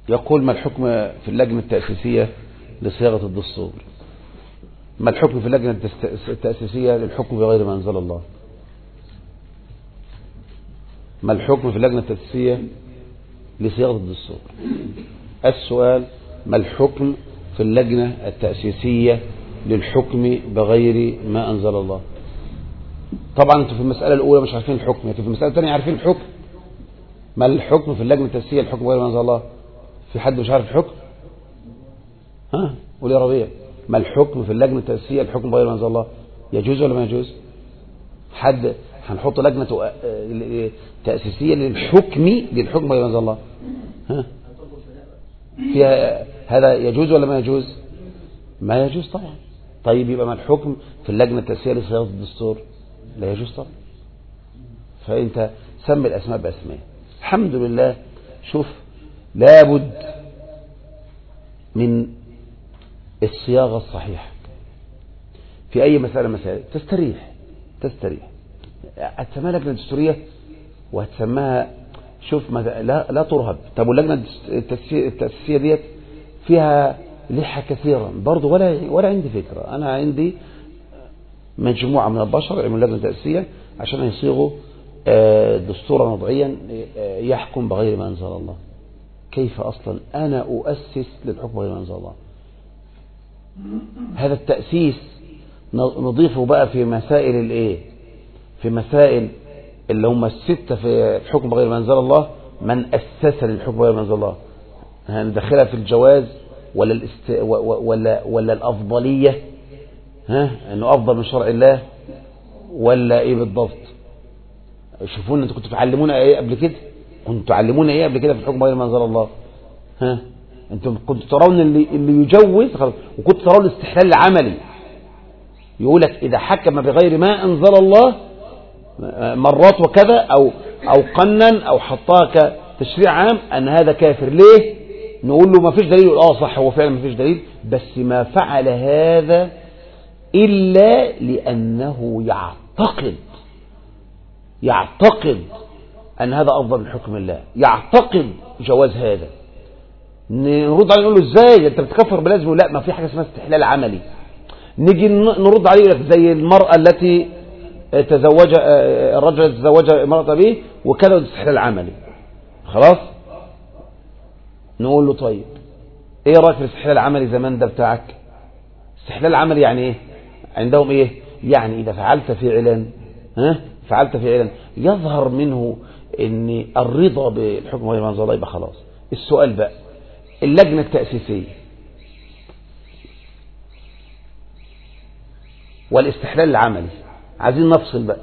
يقول ما الحكم في اللجنة التأسيسية لصياغة الدستور ما الحكم في اللجنة التأسيسية للحكم بغير ما أنزل الله ما الحكم في اللجنة التأسيسية لصياغة الدستور السؤال ما الحكم في اللجنة التأسيسية للحكم بغير ما أنزل الله طبعا انتوا في المسألة الأولى مش عارفين الحكم انتوا في المسألة الثانية عارفين الحكم ما الحكم في اللجنة التأسيسية للحكم بغير ما أنزل الله في حد مش عارف الحكم ها قول يا ربيع ما الحكم في اللجنة التأسيسية للحكم بغير ما أنزل الله يجوز ولا ما يجوز حد هنحط لجنة تأسيسية للحكم للحكم بغير ما أنزل الله ها فيها هذا يجوز ولا ما يجوز ما يجوز طبعا طيب يبقى ما الحكم في اللجنة التأسيسية لصياغة الدستور لا يجوز طبعا فأنت سمي الأسماء بأسماء الحمد لله شوف لابد من الصياغة الصحيحة في أي مسألة مسائل تستريح تستريح هتسميها لجنة دستورية وهتسميها شوف لا لا ترهب طب واللجنة التأسيسية ديت فيها لحة كثيرا برضه ولا ولا عندي فكرة أنا عندي مجموعة من البشر يعملوا لجنة تأسيسية عشان يصيغوا دستورا وضعيا يحكم بغير ما أنزل الله كيف أصلا أنا أؤسس للحكم بغير ما أنزل الله هذا التأسيس نضيفه بقى في مسائل الايه في مسائل اللي هم الستة في الحكم بغير ما أنزل الله من أسس للحكم بغير ما أنزل الله هندخلها في الجواز ولا الاست... ولا ولا الأفضلية ها انه افضل من شرع الله ولا ايه بالضبط شوفونا انتوا كنتوا تعلمونا ايه قبل كده كنتوا تعلمونا ايه قبل كده في الحكم غير ما انزل الله ها انتم كنتوا ترون اللي اللي يجوز خلاص وكنتوا ترون الاستحلال العملي يقول لك اذا حكم بغير ما انزل الله مرات وكذا او او قنن او حطها كتشريع عام ان هذا كافر ليه نقول له ما فيش دليل اه صح هو فعلا ما فيش دليل بس ما فعل هذا إلا لأنه يعتقد يعتقد أن هذا أفضل من حكم الله يعتقد جواز هذا نرد عليه نقول له ازاي انت بتكفر بلازم لا ما في حاجه اسمها استحلال عملي نيجي نرد عليه لك زي المراه التي تزوج الرجل الذي تزوج امراه به وكذا استحلال عملي خلاص نقول له طيب ايه رايك في الاستحلال العملي زمان ده بتاعك استحلال عملي يعني ايه عندهم ايه يعني اذا فعلت فعلا ها فعلت فعلا يظهر منه ان الرضا بالحكم غير منزل الله يبقى خلاص السؤال بقى اللجنه التاسيسيه والاستحلال العملي عايزين نفصل بقى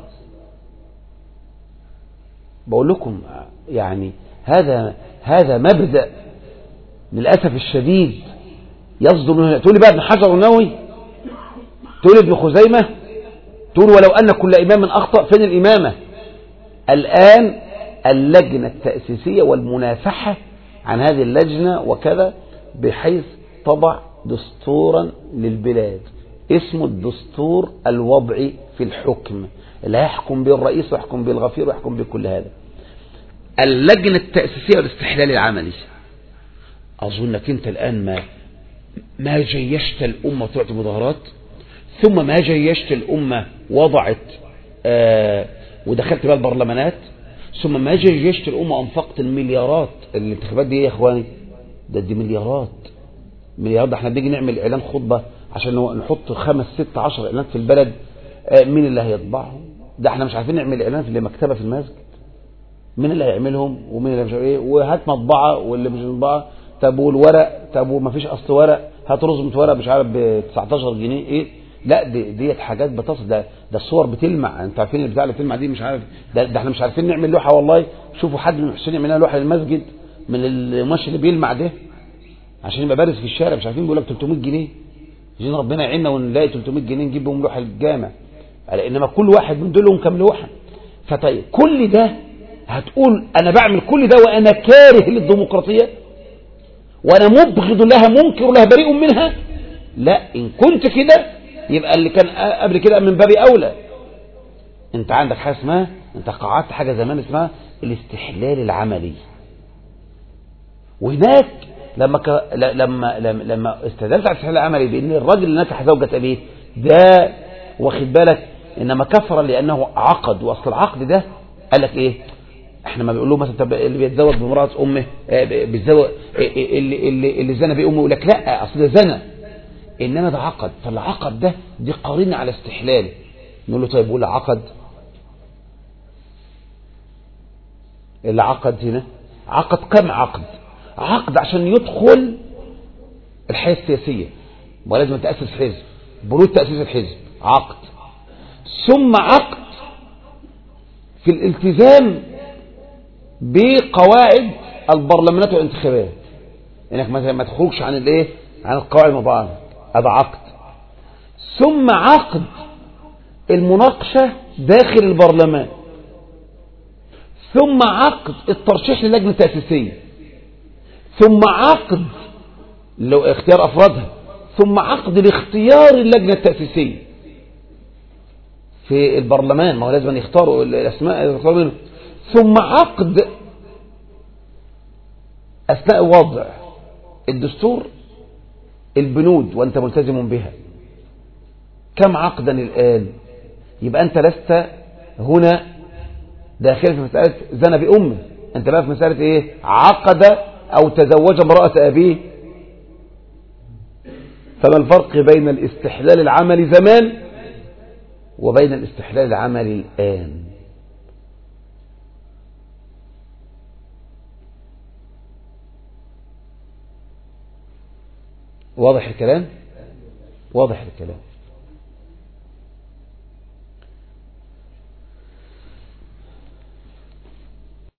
بقول لكم يعني هذا هذا مبدا للاسف الشديد يصدر منه تقول لي بقى ابن حجر والنووي تقول ابن خزيمة تقول ولو أن كل إمام أخطأ فين الإمامة الآن اللجنة التأسيسية والمنافحة عن هذه اللجنة وكذا بحيث تضع دستورا للبلاد اسمه الدستور الوضعي في الحكم اللي هيحكم به الرئيس ويحكم به الغفير ويحكم به كل هذا اللجنة التأسيسية والاستحلال العملي أظنك أنت الآن ما ما جيشت الأمة طلعت مظاهرات ثم ما جيشت الأمة وضعت آه ودخلت بقى البرلمانات ثم ما جيشت الأمة أنفقت المليارات الانتخابات دي يا إخواني ده دي مليارات مليارات ده احنا بنيجي نعمل إعلان خطبة عشان نحط خمس ست عشر إعلانات في البلد آه مين اللي هيطبعهم ده احنا مش عارفين نعمل إعلان في مكتبة في المسجد مين اللي هيعملهم ومين اللي مش ايه وهات مطبعة واللي مش مطبعة طب والورق طب وما فيش اصل ورق هات رزمة ورق مش عارف ب 19 جنيه ايه لا دي ديت حاجات بتصل ده ده الصور بتلمع انت عارفين البتاع اللي بتلمع دي مش عارف ده, ده احنا مش عارفين نعمل لوحه والله شوفوا حد من المحسنين يعمل لنا لوحه للمسجد من القماش اللي بيلمع ده عشان يبقى بارز في الشارع مش عارفين بيقول لك 300 جنيه عايزين ربنا يعيننا ونلاقي 300 جنيه نجيب بهم لوحه للجامع انما كل واحد من دول لهم كام لوحه فطيب كل ده هتقول انا بعمل كل ده وانا كاره للديمقراطيه وانا مبغض لها منكر لها بريء منها لا ان كنت كده يبقى اللي كان قبل كده من باب اولى انت عندك حاجه اسمها انت قعدت حاجه زمان اسمها الاستحلال العملي وهناك لما ك... ل- لما لما, لما استدلت على الاستحلال العملي بان الراجل اللي نكح زوجة ابيه ده واخد بالك انما كفر لانه عقد واصل العقد ده قال لك ايه احنا ما بيقول له مثلا طب اللي بيتزوج بامراه امه آه، بيتزوج آه، آه، اللي اللي اللي زنى بامه يقول لك لا اصل ده زنى انما ده عقد فالعقد ده دي قرينه على استحلال نقول له طيب قول عقد اللي عقد هنا عقد كم عقد عقد عشان يدخل الحياة السياسية ولازم تأسس حزب بنود تأسيس الحزب عقد ثم عقد في الالتزام بقواعد البرلمانات والانتخابات انك مثلا ما تخرجش عن الايه عن القواعد المضاعفة هذا عقد ثم عقد المناقشة داخل البرلمان ثم عقد الترشيح للجنة التأسيسية ثم عقد لو اختيار أفرادها ثم عقد لاختيار اللجنة التأسيسية في البرلمان ما هو لازم يختاروا الأسماء يختاروا منهم. ثم عقد أثناء وضع الدستور البنود وأنت ملتزم بها كم عقدا الآن يبقى أنت لست هنا داخل في مسألة زنى بأمه أنت بقى في مسألة إيه عقد أو تزوج امرأة أبيه فما الفرق بين الاستحلال العملي زمان وبين الاستحلال العملي الآن واضح الكلام واضح الكلام